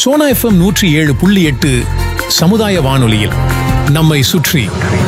Sona FM நூற்றி ஏழு புள்ளி எட்டு சமுதாய வானொலியில் நம்மை சுற்றி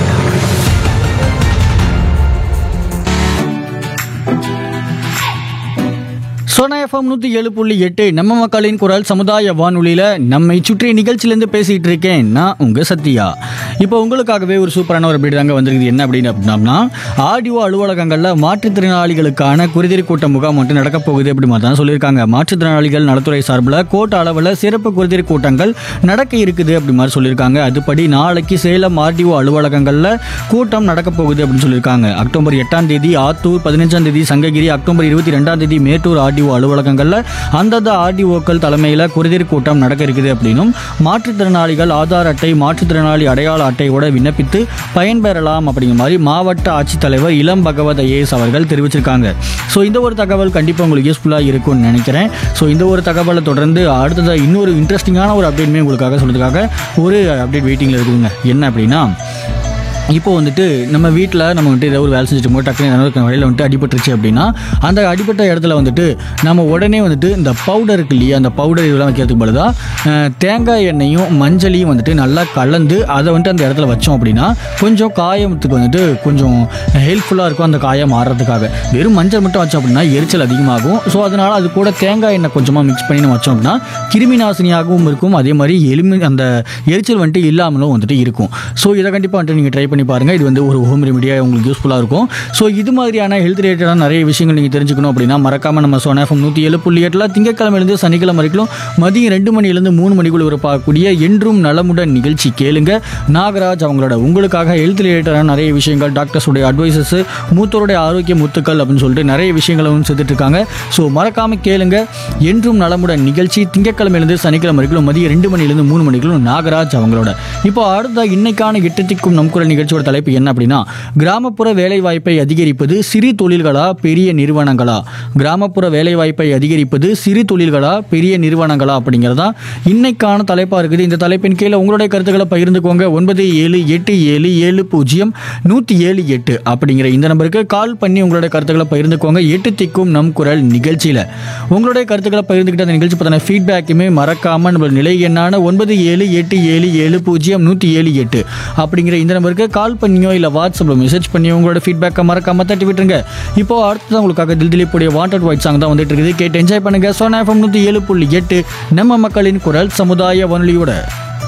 சோனா எஃப்எம் நூற்றி ஏழு புள்ளி எட்டு நம்ம மக்களின் குரல் சமுதாய வானொலியில் நம்மை சுற்றி நிகழ்ச்சியிலேருந்து பேசிகிட்டு இருக்கேன் நான் உங்கள் சத்யா இப்போ உங்களுக்காகவே ஒரு சூப்பரான ஒரு அப்டேட் தாங்க வந்திருக்குது என்ன அப்படின்னு அப்படின்னா ஆடியோ அலுவலகங்களில் மாற்றுத்திறனாளிகளுக்கான குருதிரி கூட்ட முகாம் மட்டும் நடக்க போகுது அப்படி மாதிரி தான் சொல்லியிருக்காங்க மாற்றுத்திறனாளிகள் நலத்துறை சார்பில் கோட்ட அளவில் சிறப்பு குருதிரி கூட்டங்கள் நடக்க இருக்குது அப்படி மாதிரி சொல்லியிருக்காங்க அதுபடி நாளைக்கு சேலம் ஆர்டிஓ அலுவலகங்களில் கூட்டம் நடக்க போகுது அப்படின்னு சொல்லியிருக்காங்க அக்டோபர் எட்டாம் தேதி ஆத்தூர் பதினஞ்சாம் தேதி சங்ககிரி அக்டோபர் இருபத்தி ரெண்டாம் தேதி மேட்டூர் ஆர்டிஓ அலுவலகங்களில் அந்தந்த ஆர்டிஓக்கள் தலைமையில் குருதிர் கூட்டம் நடக்க இருக்குது அப்படின்னும் மாற்றுத்திறனாளிகள் ஆதார் அட்டை மாற்றுத்திறனாளி அடையாள அட்டையோட விண்ணப்பித்து பயன்பெறலாம் அப்படிங்கிற மாதிரி மாவட்ட ஆட்சித்தலைவர் இளம் பகவத் ஐஏஎஸ் அவர்கள் தெரிவிச்சிருக்காங்க ஸோ இந்த ஒரு தகவல் கண்டிப்பாக உங்களுக்கு யூஸ்ஃபுல்லாக இருக்கும்னு நினைக்கிறேன் ஸோ இந்த ஒரு தகவலை தொடர்ந்து அடுத்ததாக இன்னொரு இன்ட்ரெஸ்டிங்கான ஒரு அப்டேட்மே உங்களுக்காக சொல்றதுக்காக ஒரு அப்டேட் வெயிட்டிங்கில் இருக்குதுங்க என்ன அப்படின்னா இப்போ வந்துட்டு நம்ம வீட்டில் நம்ம வந்துட்டு ஏதாவது ஒரு வேலை செஞ்சுட்டு போது டக்குனு ஏதாவது வழியில் வந்துட்டு அடிபட்டுருச்சு அப்படின்னா அந்த அடிபட்ட இடத்துல வந்துட்டு நம்ம உடனே வந்துட்டு இந்த பவுடர் இருக்கு இல்லையா அந்த பவுடர் இதெல்லாம் வைக்கிறதுக்கு பதிலாக தேங்காய் எண்ணெயும் மஞ்சளையும் வந்துட்டு நல்லா கலந்து அதை வந்துட்டு அந்த இடத்துல வச்சோம் அப்படின்னா கொஞ்சம் காயத்துக்கு வந்துட்டு கொஞ்சம் ஹெல்ப்ஃபுல்லாக இருக்கும் அந்த காயம் மாறுறதுக்காக வெறும் மஞ்சள் மட்டும் வச்சோம் அப்படின்னா எரிச்சல் அதிகமாகும் ஸோ அதனால் அது கூட தேங்காய் எண்ணெய் கொஞ்சமாக மிக்ஸ் பண்ணி நம்ம வச்சோம் அப்படின்னா கிருமி நாசினியாகவும் இருக்கும் அதே மாதிரி எலும்பு அந்த எரிச்சல் வந்துட்டு இல்லாமலும் வந்துட்டு இருக்கும் ஸோ இதை கண்டிப்பாக வந்துட்டு நீங்கள் ட்ரை பண்ணி பாருங்கள் இது வந்து ஒரு ஹோம் ரெமிடியாக உங்களுக்கு யூஸ்ஃபுல்லாக இருக்கும் ஸோ இது மாதிரியான ஹெல்த் ரிலேட்டடான நிறைய விஷயங்கள் நீங்கள் தெரிஞ்சுக்கணும் அப்படின்னா மறக்காமல் நம்ம சோனா எஃப்எம் நூற்றி ஏழு புள்ளி எட்டில் திங்கக்கிழமையிலேருந்து சனிக்கிழமை வரைக்கும் மதியம் ரெண்டு மணிலேருந்து மூணு மணிக்குள்ள ஒரு பார்க்கக்கூடிய என்றும் நலமுடன் நிகழ்ச்சி கேளுங்க நாகராஜ் அவங்களோட உங்களுக்காக ஹெல்த் ரிலேட்டடான நிறைய விஷயங்கள் டாக்டர்ஸுடைய அட்வைசஸ் மூத்தோருடைய ஆரோக்கிய முத்துக்கள் அப்படின்னு சொல்லிட்டு நிறைய விஷயங்களை வந்து சேர்த்துட்டு இருக்காங்க ஸோ மறக்காமல் கேளுங்க என்றும் நலமுடன் நிகழ்ச்சி திங்கக்கிழமையிலேருந்து சனிக்கிழமை வரைக்கும் மதியம் ரெண்டு மணிலேருந்து மூணு மணிக்குள்ள நாகராஜ் அவங்களோட இப்போ அடுத்த இன்னைக்கான எட்டத்திற்கும் நம் குரல் நிகழ்ச்சியோட தலைப்பு என்ன அப்படின்னா கிராமப்புற வேலைவாய்ப்பை அதிகரிப்பது சிறு தொழில்களா பெரிய நிறுவனங்களா கிராமப்புற வேலைவாய்ப்பை அதிகரிப்பது சிறு தொழில்களா பெரிய நிறுவனங்களா அப்படிங்கிறதா இன்னைக்கான தலைப்பாக இருக்குது இந்த தலைப்பின் கீழே உங்களுடைய கருத்துக்களை பகிர்ந்துக்கோங்க ஒன்பது ஏழு எட்டு ஏழு ஏழு பூஜ்ஜியம் நூற்றி ஏழு எட்டு அப்படிங்கிற இந்த நம்பருக்கு கால் பண்ணி உங்களுடைய கருத்துக்களை பகிர்ந்துக்கோங்க எட்டு திக்கும் நம் குரல் நிகழ்ச்சியில் உங்களுடைய கருத்துக்களை பகிர்ந்துக்கிட்ட அந்த நிகழ்ச்சி பற்றின ஃபீட்பேக்குமே மறக்காமல் நம்ம நிலை எண்ணான ஒன்பது ஏழு எட்டு ஏழு ஏழு பூஜ்ஜியம் நூற்றி ஏழு எட்டு அப்படிங்கிற இந்த நம்பருக்கு கால் பண்ணியோ இல்லை வாட்ஸ்அப்பில் மெசேஜ் பண்ணியோ உங்களோட ஃபீட்பேக்கை மறக்காம தட்டி விட்டுருங்க இப்போ அடுத்ததான் உங்களுக்காக தில் திலீப்புடைய வாண்டட் ஒயிட் சாங் தான் வந்துட்டு இருக்குது கேட்டு என்ஜாய் பண்ணுங்க சோனா எஃப்எம் நூற்றி ஏழு புள்ளி எட்டு நம்ம மக்களின் குரல் சமுதாய வானொலியோட